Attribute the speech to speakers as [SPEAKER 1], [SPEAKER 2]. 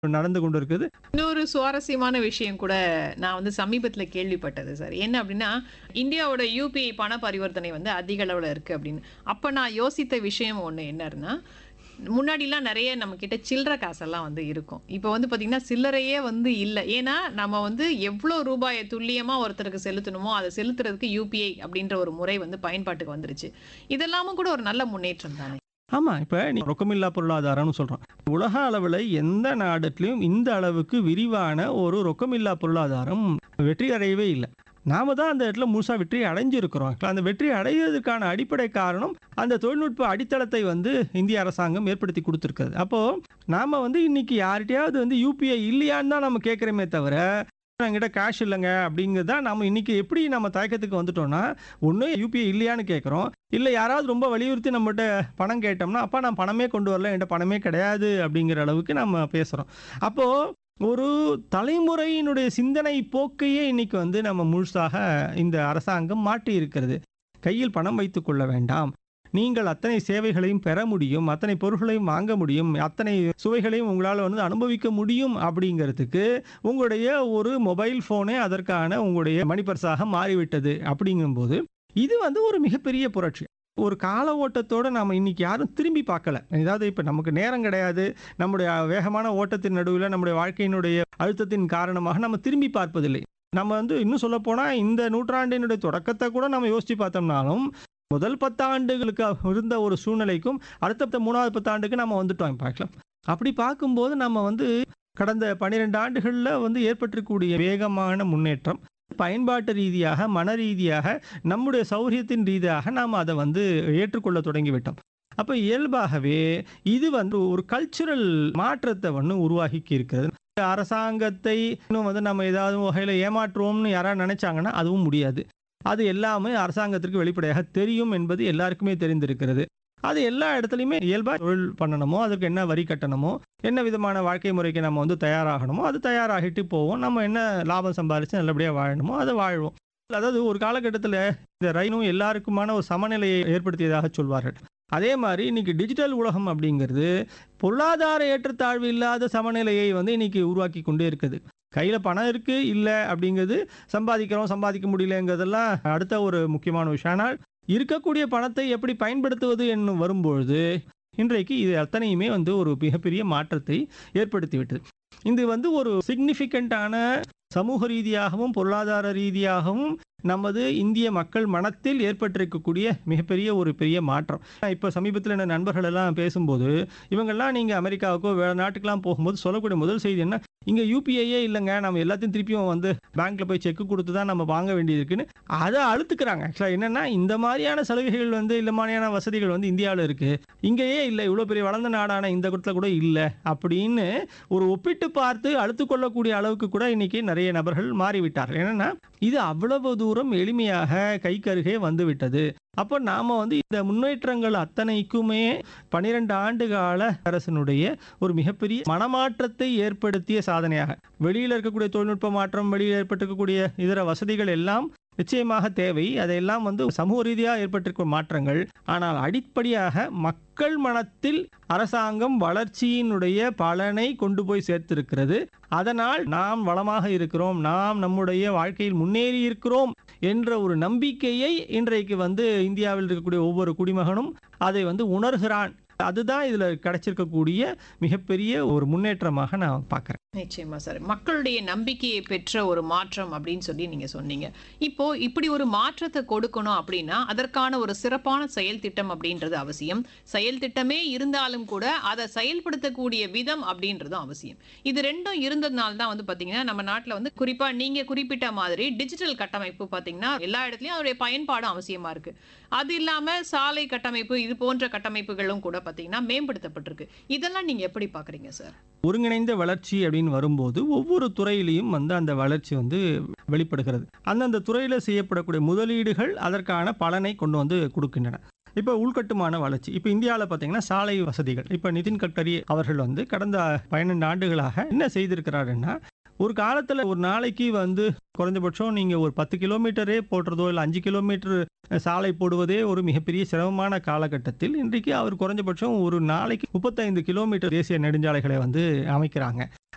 [SPEAKER 1] நடந்து கொண்டிருக்குது.
[SPEAKER 2] இன்னொரு சுவாரஸ்யமான விஷயம் கூட நான் வந்து சமீபத்தில கேள்விப்பட்டது சார். என்ன அப்டின்னா, இந்தியாவோட யுபிஐ பண பரிவர்த்தனை வந்து அதிக அளவுல இருக்கு அப்டின்னு. அப்ப நான் யோசித்த விஷயம் ஒண்ணு என்னன்னா, முன்னாடிலாம் நெறைய நம்மகிட்ட சில்லற காசெல்லாம் வந்து இருக்கும். இப்ப வந்து பார்த்தீங்கன்னா, சில்லறையே வந்து இல்ல. ஏன்னா, நம்ம வந்து எவ்ளோ ரூபாய துல்லியமா ஒருத்தருக்கு செலுத்தணுமோ, அத செலுத்துறதுக்கு யுபிஐ அப்டின்ற ஒரு முறை வந்து பயன்பாட்டுக்கு வந்துருச்சு. இதெல்லாமும் கூட ஒரு நல்ல முன்னேற்றம் தானே!
[SPEAKER 1] ஆமா. இப்ப நீ ரொக்கமில்லா பொருளாதாரம்னு சொல்றோம். உலக அளவுல எந்த நாடுலயும் இந்த அளவுக்கு விரிவான ஒரு ரொக்கமில்லா பொருளாதாரம் வெற்றி அடையவே இல்ல. நாம தான் அந்த இடத்துல முழுசா வெற்றி அடைஞ்சிருக்கிறோம். அந்த வெற்றி அடைவதற்கான அடிப்படை காரணம், அந்த தொழில்நுட்ப அடித்தளத்தை வந்து இந்திய அரசாங்கம் ஏற்படுத்தி குடுத்திருக்கிறது. அப்போ நாம வந்து இன்னைக்கு யார்ட்டயாவது வந்து யுபிஐ இல்லையான்னு தான் நம்ம கேட்கிறோமே தவிர, என்கிட்ட கேஷ் இல்லங்க அப்டிங்கிறது தான் நம்ம இன்னைக்கு எப்படி நம்ம தயக்கத்துக்கு வந்துட்டோம்னா, ஒண்ணு யுபிஐ இல்லையான்னு கேட்கிறோம். இல்ல யாராவது ரொம்ப வலியுறுத்தி நம்மட்ட பணம் கேட்டோம்னா, அப்பா நான் பணமே கொண்டு வரல. என்ட்ட பணமே கிடையாது அப்டிங்கிற அளவுக்கு நம்ம பேசுறோம். அப்போ ஒரு தலைமுறையினுடைய சிந்தனை போக்கையே இன்னைக்கு வந்து நம்ம முழுசாக இந்த அரசாங்கம் மாற்றி இருக்கிறது. கையில் பணம் வைத்துக் கொள்ள வேண்டாம். நீங்கள் அத்தனை சேவைகளையும் பெற முடியும். அத்தனை பொருட்களையும் வாங்க முடியும். அத்தனை சுவைகளையும் உங்களால வந்து அனுபவிக்க முடியும் அப்டிங்கிறதுக்கு, உங்களுடைய ஒரு மொபைல் ஃபோனே அதற்கான உங்களுடைய மணி பர்ஸாக மாறிவிட்டது அப்டிங்கும்போது, இது வந்து ஒரு மிகப்பெரிய புரட்சி. ஒரு கால ஓட்டத்தோட நாம இன்னைக்கு யாரும் திரும்பி பார்க்கல. அதாவது இப்ப நமக்கு நேரம் கிடையாது. நம்முடைய வேகமான ஓட்டத்தின் நடுவுல நம்முடைய வாழ்க்கையினுடைய அழுத்தத்தின் காரணமாக நம்ம திரும்பி பார்ப்பதில்லை. நம்ம வந்து இன்னும் சொல்லப்போனா, இந்த நூற்றாண்டினுடைய தொடக்கத்த கூட நம்ம யோசிச்சு பார்த்தோம்னாலும், முதல் 10 ஆண்டுகளுக்கு இருந்த ஒரு சூழ்நிலைக்கும், அடுத்த 3வது 10 ஆண்டுக்கு நம்ம வந்துட்டோம் இப்ப ஆக்சுவலா. அப்டி பார்க்கும்போது நம்ம வந்து கடந்த 12 ஆண்டுகள்ல வந்து ஏற்பட்டிருக்கக்கூடிய வேகமான முன்னேற்றம், பயன்பாட்டு ரீதியாக, மன ரீதியாக, நம்முடைய சௌரியத்தின் ரீதியாக நாம அத வந்து ஏற்றுக்கொள்ள தொடங்கிவிட்டோம். அப்ப இயல்பாகவே இது வந்து ஒரு கல்ச்சுரல் மாற்றத்த வந்து உருவாக்கி இருக்கிறது. அரசாங்கத்தை இன்னும் வந்து நம்ம ஏதாவது வகையில ஏமாற்றுவோம்னு யாராவது நெனைச்சாங்கன்னா, அதுவும் முடியாது. அது எல்லாமே அரசாங்கத்திற்கு வெளிப்படையாக தெரியும் என்பது எல்லாருக்குமே தெரிந்திருக்கிறது. அது எல்லா இடத்துலயுமே இயல்பா தொழில் பண்ணணுமோ, அதற்கு என்ன வரி கட்டணுமோ, என்ன விதமான வாழ்க்கை முறைக்கு நம்ம வந்து தயாராகணுமோ, அது தயாராகிட்டு போவோம். நம்ம என்ன லாபம் சம்பாரிச்சு நல்லபடியா வாழணுமோ, அத வாழ்வோம். அதாவது ஒரு காலகட்டத்தில இந்த ரயிலும் எல்லாருக்குமான ஒரு சமநிலையை ஏற்படுத்தியதாக சொல்வார்கள். அதே மாரி இன்னைக்கு டிஜிட்டல் உலகம் அப்டிங்கிறது, பொருளாதார ஏற்றத்தாழ்வு இல்லாத சமநிலையை வந்து இன்னைக்கு உருவாக்கி கொண்டே இருக்குது. கையில பணம் இருக்கு, இல்ல அப்டிங்கிறது சம்பாதிக்கிறோம், சம்பாதிக்க முடியலங்கிறதெல்லாம் அடுத்த ஒரு முக்கியமான விஷயம். ஆனால் இருக்கக்கூடிய பணத்தை எப்படி பயன்படுத்துவது என்று வரும்பொழுது, இன்றைக்கு இது அத்தனையுமே வந்து ஒரு மிகப்பெரிய மாற்றத்தை ஏற்படுத்திவிட்டது. இது வந்து ஒரு சிக்னிஃபிகன்ட்டான சமூக ரீதியாகவும், பொருளாதார ரீதியாகவும் நமது இந்திய மக்கள் மனத்தில் ஏற்பட்டிருக்கக்கூடிய மிகப்பெரிய ஒரு பெரிய மாற்றம். இப்ப சமீபத்தில என் நண்பர்கள் எல்லாம் பேசும்போது, இவங்கலாம் நீங்க அமெரிக்காவுக்கோ, வேற நாட்டுக்கெல்லாம் போகும்போது சொல்லக்கூடிய முதல் செய்தி என்ன, இங்க யுபிஐயே இல்லங்க. நம்ம எல்லாத்தையும் திருப்பியும் வந்து பேங்க்ல போய் செக் குடுத்து தான் நம்ம வாங்க வேண்டியது இருக்குன்னு, அத அழுத்துக்கிறாங்க. ஆக்சுவலா என்னன்னா, இந்த மாரியான சலுகைகள் வந்து இந்த மாரியான வசதிகள் வந்து இந்தியாவுல இருக்கு. இங்கேயே இல்ல. இவ்ளோ பெரிய வளர்ந்த நாடான இந்த இடத்துல கூட இல்ல. அப்டின்னு ஒரு ஒப்பிட்டு பார்த்து அழுத்துக் கொள்ளக்கூடிய அளவுக்கு கூட இன்னைக்கு நெறைய நபர்கள் மாறிவிட்டார்கள். என்னன்னா, இது அவ்வளவு தூரம் எளிமையாக கைக்கருகே வந்துவிட்டது. அப்ப நாம வந்து இந்த முன்னேற்றங்கள் அத்தனைக்குமே 12 ஆண்டு கால அரசினுடைய ஒரு மிகப்பெரிய மனமாற்றத்தை ஏற்படுத்திய சாதனையாக, வெளியில இருக்கக்கூடிய தொழில்நுட்ப மாற்றம், வெளியில ஏற்பட்டிருக்கக்கூடிய இதர வசதிகள் எல்லாம் நிச்சயமாக தேவை. அதையெல்லாம் வந்து சமூக ரீதியா ஏற்பட்டிருக்கும் மாற்றங்கள். ஆனால் அடிப்படையாக மக்கள் மனத்தில் அரசாங்கம் வளர்ச்சியினுடைய பலனை கொண்டு போய் சேர்த்திருக்கிறது. அதனால் நாம் வளமாக இருக்கிறோம். நாம் நம்முடைய வாழ்க்கையில் முன்னேறி இருக்கிறோம் என்ற ஒரு நம்பிக்கையை இன்றைக்கு வந்து இந்தியாவில் இருக்கக்கூடிய ஒவ்வொரு குடிமகனும் அதை வந்து உணர்கிறான். அதுதான் இதுல கிடைச்சிருக்கக்கூடிய மிகப்பெரிய ஒரு முன்னேற்றமாக நான் பார்க்கிறேன்.
[SPEAKER 2] நிச்சயமா சார். மக்களுடைய நம்பிக்கையை பெற்ற ஒரு மாற்றம் அப்டின்னு சொல்லி நீங்க சொன்னீங்க. இப்போ இப்டி ஒரு மாற்றத்த கொடுக்கணும் அப்டின்னா, அதற்கான ஒரு சிறப்பான செயல் திட்டம் அப்டின்றது அவசியம். செயல் திட்டமே இருந்தாலும் கூட, அத செயல்படுத்தக்கூடிய விதம் அப்டின்றதும் அவசியம். இது 2ம் இருந்ததுனால தான் வந்து பார்த்தீங்கன்னா, நம்ம நாட்ல வந்து குறிப்பா நீங்க குறிப்பிட்ட மாதிரி டிஜிட்டல் கட்டமைப்பு பார்த்தீங்கன்னா, எல்லா இடத்துலயும் அதோடைய பயன்பாடும் அவசியமா இருக்கு. அது இல்லாம சாலை கட்டமைப்பு, இது போன்ற கட்டமைப்புகளும் கூட பார்த்தீங்கன்னா, மேம்படுத்தப்பட்டிருக்கு. இதெல்லாம் நீங்க எப்படி பார்க்குறீங்க சார்?
[SPEAKER 1] ஒருங்கிணைந்த வளர்ச்சி அப்டின்னு வரும்போது, ஒவ்வொரு துறையிலயும் வந்து அந்த வளர்ச்சி வந்து வெளிப்படுகிறது. அந்தந்த துறையில செய்யப்படக்கூடிய முதலீடுகள் அதற்கான பலனை கொண்டு வந்து குடுக்கின்றன. இப்ப உள்கட்டுமான வளர்ச்சி. இப்ப இந்தியால பார்த்தீங்கன்னா, சாலை வசதிகள். இப்ப நிதின் கட்கரி அவர்கள் வந்து கடந்த 12 ஆண்டுகளாக என்ன செய்திருக்கிறாருன்னா, ஒரு காலத்துல ஒரு நாளைக்கு வந்து குறைந்தபட்சம் நீங்க ஒரு 10 கிலோமீட்டரே போடுறதோ, இல்ல 5 கிலோமீட்டர் சாலை போடுவதே ஒரு மிகப்பெரிய சிரமமான காலகட்டத்தில், இன்றைக்கு அவர் குறைஞ்சபட்சம் ஒரு நாளைக்கு 35 கிலோமீட்டர் தேசிய நெடுஞ்சாலைகளை வந்து அமைக்கிறாங்க.